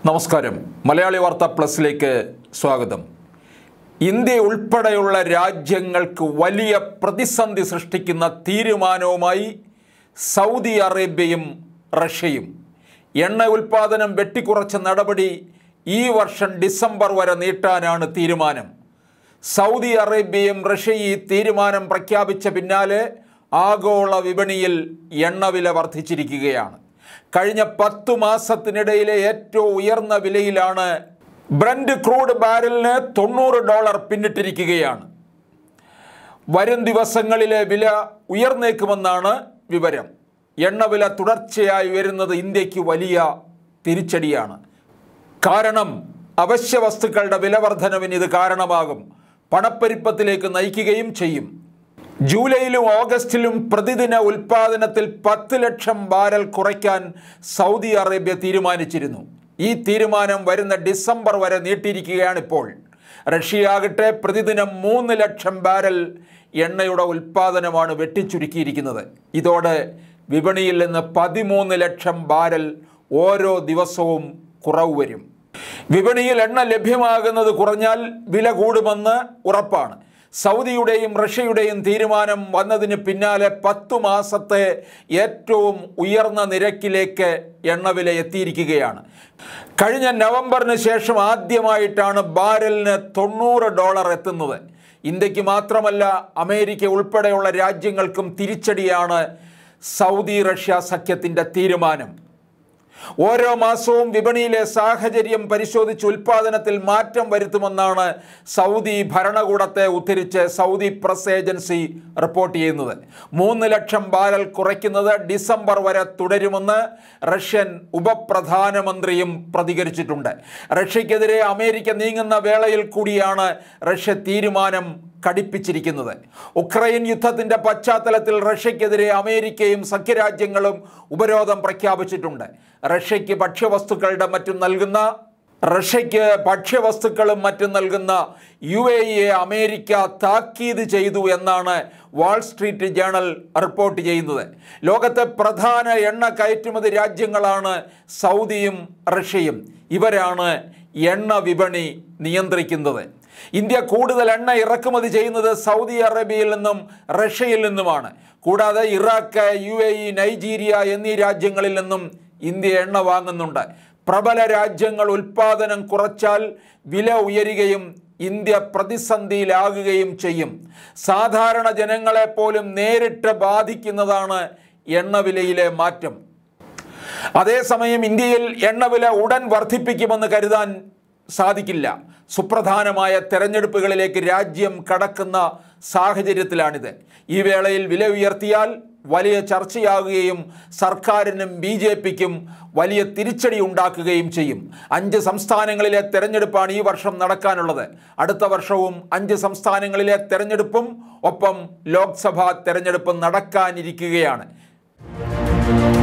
നമസ്കാരം മലയാളി വാർത്ത പ്ലസിലേക്ക് സ്വാഗതം ഇന്ത്യ ഉൾപ്പെടെയുള്ള രാജ്യങ്ങൾക്ക് വലിയ പ്രതിസന്ധി സൃഷ്ടിക്കുന്ന തീരുമാനവുമായി സൗദി അറേബ്യയും റഷ്യയും എണ്ണ ഉൽപ്പാദനം വെട്ടിക്കുറച്ച നടപടി ഈ വർഷം ഡിസംബർ വരെ നീട്ടാനാണ് തീരുമാനം സൗദി അറേബ്യയും റഷ്യയും ഈ തീരുമാനം പ്രഖ്യാപിച്ച പിന്നാലെ ആഗോള വിപണിയിൽ എണ്ണവില വർദ്ധിച്ചിരിക്കുകയാണ് കഴിഞ്ഞ പത്തു മാസത്തിനിടയിലെ ഏറ്റവും ഉയർന്ന വിലയിലാണ് ബ്രന്റ് ക്രൂഡ് ബാരലിന് തൊണ്ണൂറ് ഡോളർ പിന്നിട്ടിരിക്കുകയാണ് വരും ദിവസങ്ങളിലെ വില ഉയർന്നേക്കുമെന്നാണ് വിവരം എണ്ണവില തുടർച്ചയായി ഉയരുന്നത് ഇന്ത്യക്ക് വലിയ തിരിച്ചടിയാണ് കാരണം അവശ്യ വസ്തുക്കളുടെ വിലവർധനവിന് ഇത് കാരണമാകും പണപ്പെരുപ്പത്തിലേക്ക് നയിക്കുകയും ചെയ്യും ജൂലൈയിലും ഓഗസ്റ്റിലും പ്രതിദിന ഉൽപാദനത്തിൽ പത്ത് ലക്ഷം ബാരൽ കുറയ്ക്കാൻ സൗദി അറേബ്യ തീരുമാനിച്ചിരുന്നു ഈ തീരുമാനം വരുന്ന ഡിസംബർ വരെ നീട്ടിയിരിക്കുകയാണിപ്പോൾ റഷ്യയാകട്ടെ പ്രതിദിനം മൂന്ന് ലക്ഷം ബാരൽ എണ്ണയുടെ ഉൽപാദനമാണ് വെട്ടിച്ചുരുക്കിയിരിക്കുന്നത് ഇതോടെ വിപണിയിൽ നിന്ന് പതിമൂന്ന് ലക്ഷം ബാരൽ ഓരോ ദിവസവും കുറവ് വരും വിപണിയിൽ എണ്ണ ലഭ്യമാകുന്നത് കുറഞ്ഞാൽ വില കൂടുമെന്ന് ഉറപ്പാണ് സൗദിയുടെയും റഷ്യയുടെയും തീരുമാനം വന്നതിന് പിന്നാലെ പത്തു മാസത്തെ ഏറ്റവും ഉയർന്ന നിരക്കിലേക്ക് എണ്ണവില എത്തിയിരിക്കുകയാണ് കഴിഞ്ഞ നവംബറിന് ശേഷം ആദ്യമായിട്ടാണ് ബാരലിന് തൊണ്ണൂറ് ഡോളർ എത്തുന്നത് ഇന്ത്യക്ക് മാത്രമല്ല അമേരിക്ക ഉൾപ്പെടെയുള്ള രാജ്യങ്ങൾക്കും തിരിച്ചടിയാണ് സൗദി റഷ്യ സഖ്യത്തിൻ്റെ തീരുമാനം ഓരോ മാസവും വിപണിയിലെ സാഹചര്യം പരിശോധിച്ച് ഉൽപാദനത്തിൽ മാറ്റം വരുത്തുമെന്നാണ് സൗദി ഭരണകൂടത്തെ ഉദ്ധരിച്ച് സൗദി പ്രസ് ഏജൻസി റിപ്പോർട്ട് ചെയ്യുന്നത് മൂന്ന് ലക്ഷം ബാരൽ കുറയ്ക്കുന്നത് ഡിസംബർ വരെ തുടരുമെന്ന് റഷ്യൻ ഉപപ്രധാനമന്ത്രിയും പ്രതികരിച്ചിട്ടുണ്ട് റഷ്യക്കെതിരെ അമേരിക്ക നീങ്ങുന്ന വേളയിൽ കൂടിയാണ് റഷ്യ തീരുമാനം കടിപ്പിച്ചിരിക്കുന്നത് ഉക്രൈൻ യുദ്ധത്തിന്റെ പശ്ചാത്തലത്തിൽ റഷ്യക്കെതിരെ അമേരിക്കയും സഖ്യരാജ്യങ്ങളും ഉപരോധം പ്രഖ്യാപിച്ചിട്ടുണ്ട് റഷ്യയ്ക്ക് ഭക്ഷ്യവസ്തുക്കളുടെ മറ്റും നൽകുന്ന റഷ്യയ്ക്ക് ഭക്ഷ്യവസ്തുക്കളും മറ്റും നൽകുന്ന യു എ ഇയെ അമേരിക്ക താക്കീത് ചെയ്തു എന്നാണ് വാൾ സ്ട്രീറ്റ് ജേണൽ റിപ്പോർട്ട് ചെയ്യുന്നത് ലോകത്തെ പ്രധാന എണ്ണ കയറ്റുമതി രാജ്യങ്ങളാണ് സൗദിയും റഷ്യയും ഇവരാണ് എണ്ണ വിപണി നിയന്ത്രിക്കുന്നത് ഇന്ത്യ കൂടുതൽ എണ്ണ ഇറക്കുമതി ചെയ്യുന്നത് സൗദി അറേബ്യയിൽ നിന്നും റഷ്യയിൽ നിന്നുമാണ് കൂടാതെ Iraq U A E Nigeria എന്നീ രാജ്യങ്ങളിൽ നിന്നും ഇന്ത്യ എണ്ണ വാങ്ങുന്നുണ്ട് പ്രബല രാജ്യങ്ങൾ ഉൽപാദനം കുറച്ചാൽ വില ഉയരുകയും ഇന്ത്യ പ്രതിസന്ധിയിലാകുകയും ചെയ്യും സാധാരണ ജനങ്ങളെ പോലും നേരിട്ട് ബാധിക്കുന്നതാണ് എണ്ണവിലയിലെ മാറ്റം അതേസമയം ഇന്ത്യയിൽ എണ്ണവില ഉടൻ വർദ്ധിപ്പിക്കുമെന്ന് കരുതാൻ സാധിക്കില്ല സുപ്രധാനമായ തെരഞ്ഞെടുപ്പുകളിലേക്ക് രാജ്യം കടക്കുന്ന സാഹചര്യത്തിലാണിത് ഈ വേളയിൽ വില ഉയർത്തിയാൽ വലിയ ചർച്ചയാകുകയും സർക്കാരിനും ബി ജെ പിക്കും വലിയ തിരിച്ചടി ഉണ്ടാക്കുകയും ചെയ്യും അഞ്ച് സംസ്ഥാനങ്ങളിലെ തെരഞ്ഞെടുപ്പാണ് ഈ വർഷം നടക്കാനുള്ളത് അടുത്ത വർഷവും അഞ്ച് സംസ്ഥാനങ്ങളിലെ തെരഞ്ഞെടുപ്പും ഒപ്പം ലോക്സഭാ തെരഞ്ഞെടുപ്പും നടക്കാനിരിക്കുകയാണ്